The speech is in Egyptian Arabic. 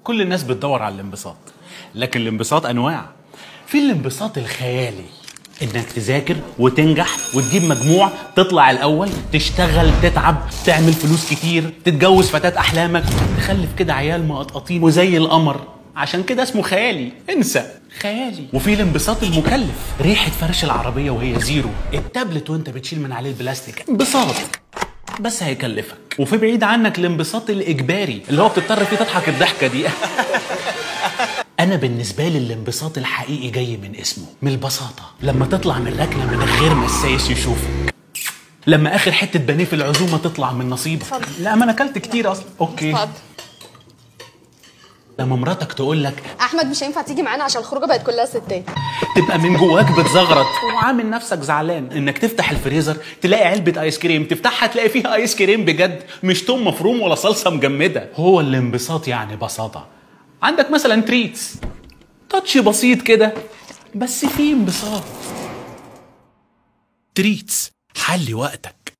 كل الناس بتدور على الانبساط لكن الانبساط انواع في الانبساط الخيالي انك تذاكر وتنجح وتجيب مجموع تطلع الاول تشتغل تتعب تعمل فلوس كتير تتجوز فتاة احلامك تخلف كده عيال مقطقطين وزي القمر عشان كده اسمه خيالي انسى خيالي وفي الانبساط المكلف ريحة فرش العربية وهي زيرو التابلت وانت بتشيل من عليه البلاستيك انبساط بس هيكلفك وفي بعيد عنك الانبساط الاجباري اللي هو بتضطر فيه تضحك الضحكه دي انا بالنسبه لي الانبساط الحقيقي جاي من اسمه من البساطه لما تطلع من ركنه من غير ما السايس يشوفك لما اخر حته بانيه في العزومه تطلع من نصيبك اتفضل. لا ما انا اكلت كتير اصلا اوكي اتفضل لما مراتك تقول لك احمد مش هينفع تيجي معانا عشان الخروجه بقت كلها ستات تبقى من جواك بتزغرط وعامل نفسك زعلان انك تفتح الفريزر تلاقي علبه ايس كريم تفتحها تلاقي فيها ايس كريم بجد مش توم مفروم ولا صلصه مجمده هو الانبساط يعني بساطه عندك مثلا تريتس تاتش بسيط كده بس فيه انبساط تريتس حلي وقتك